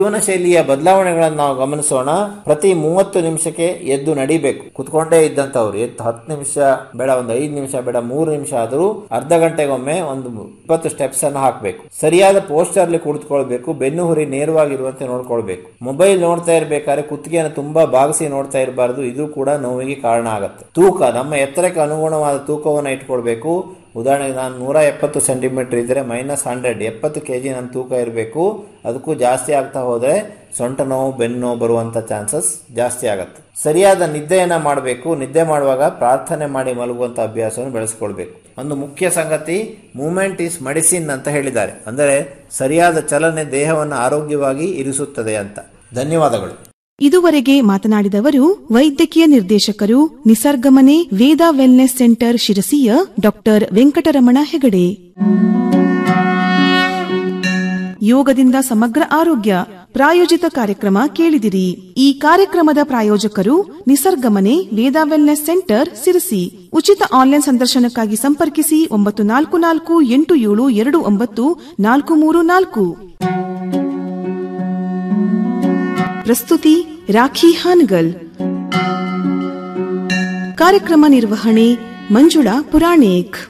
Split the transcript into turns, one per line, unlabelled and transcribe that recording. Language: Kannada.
ಜೀವನ ಶೈಲಿಯ ಬದಲಾವಣೆಗಳನ್ನು ನಾವು ಗಮನಿಸೋಣ ಪ್ರತಿ ಮೂವತ್ತು ನಿಮಿಷಕ್ಕೆ ಎದ್ದು ನಡಿಬೇಕು ಕುತ್ಕೊಂಡೇ ಇದ್ದಂತವ್ರು ಎದ್ದು ಹತ್ತು ನಿಮಿಷ ಬೇಡ ಒಂದು ಐದು ನಿಮಿಷ ಬೇಡ ಮೂರು ನಿಮಿಷ ಆದರೂ ಅರ್ಧ ಗಂಟೆಗೊಮ್ಮೆ ಒಂದು ಇಪ್ಪತ್ತು ಸ್ಟೆಪ್ಸ್ ಅನ್ನು ಹಾಕಬೇಕು ಸರಿಯಾದ ಪೋಸ್ಟರ್ ಅಲ್ಲಿ ಕುಳಿತುಕೊಳ್ಬೇಕು ಬೆನ್ನು ಹುರಿ ನೇರವಾಗಿರುವಂತೆ ನೋಡ್ಕೊಳ್ಬೇಕು ಮೊಬೈಲ್ ನೋಡ್ತಾ ಇರ್ಬೇಕಾದ್ರೆ ಕುತ್ತಿಗೆಯನ್ನು ತುಂಬಾ ಬಾಗಿಸಿ ನೋಡ್ತಾ ಇರಬಾರದು ಇದು ಕೂಡ ನೋವಿಗೆ ಕಾರಣ ಆಗುತ್ತೆ ತೂಕ ನಮ್ಮ ಎತ್ತರಕ್ಕೆ ಅನುಗುಣವಾದ ತೂಕವನ್ನು ಇಟ್ಕೊಳ್ಬೇಕು ಉದಾಹರಣೆಗೆ ನಾನು ನೂರ ಎಪ್ಪತ್ತು ಸೆಂಟಿಮೀಟರ್ ಇದ್ದರೆ ಮೈನಸ್ ಹಂಡ್ರೆಡ್ ಎಪ್ಪತ್ತು ಕೆ ಜಿ ನನ್ನ ತೂಕ ಇರಬೇಕು ಅದಕ್ಕೂ ಜಾಸ್ತಿ ಆಗ್ತಾ ಹೋದರೆ ಸೊಂಟ ನೋವು ಬೆನ್ನು ನೋವು ಬರುವಂಥ ಚಾನ್ಸಸ್ ಜಾಸ್ತಿ ಆಗುತ್ತೆ ಸರಿಯಾದ ನಿದ್ದೆಯನ್ನು ಮಾಡಬೇಕು ನಿದ್ದೆ ಮಾಡುವಾಗ ಪ್ರಾರ್ಥನೆ ಮಾಡಿ ಮಲಗುವಂಥ ಅಭ್ಯಾಸವನ್ನು ಬೆಳೆಸ್ಕೊಳ್ಬೇಕು ಒಂದು ಮುಖ್ಯ ಸಂಗತಿ ಮೂಮೆಂಟ್ ಈಸ್ ಮೆಡಿಸಿನ್ ಅಂತ ಹೇಳಿದ್ದಾರೆ ಅಂದರೆ ಸರಿಯಾದ ಚಲನೆ ದೇಹವನ್ನು ಆರೋಗ್ಯವಾಗಿ ಇರಿಸುತ್ತದೆ ಅಂತ ಧನ್ಯವಾದಗಳು
ಇದುವರೆಗೆ ಮಾತನಾಡಿದವರು ವೈದ್ಯಕೀಯ ನಿರ್ದೇಶಕರು ನಿಸರ್ಗಮನೆ ವೇದ ವೆಲ್ನೆಸ್ ಸೆಂಟರ್ ಶಿರಸಿಯ ಡಾಕ್ಟರ್ ವೆಂಕಟರಮಣ ಹೆಗಡೆ ಯೋಗದಿಂದ ಸಮಗ್ರ ಆರೋಗ್ಯ ಪ್ರಾಯೋಜಿತ ಕಾರ್ಯಕ್ರಮ ಕೇಳಿದಿರಿ ಈ ಕಾರ್ಯಕ್ರಮದ ಪ್ರಾಯೋಜಕರು ನಿಸರ್ಗಮನೆ ವೇದ ವೆಲ್ನೆಸ್ ಸೆಂಟರ್ ಸಿರಸಿ ಉಚಿತ ಆನ್ಲೈನ್ ಸಂದರ್ಶನಕ್ಕಾಗಿ ಸಂಪರ್ಕಿಸಿ ಒಂಬತ್ತು ನಾಲ್ಕು ನಾಲ್ಕು ಎಂಟು ಏಳು ಎರಡು ಒಂಬತ್ತು ನಾಲ್ಕು ಮೂರು ನಾಲ್ಕು ಪ್ರಸ್ತುತಿ ರಾಖಿ ಹಾನಗಲ್ ಕಾರ್ಯಕ್ರಮ ನಿರ್ವಹಣೆ ಮಂಜುಳಾ ಪುರಾಣಿಕ್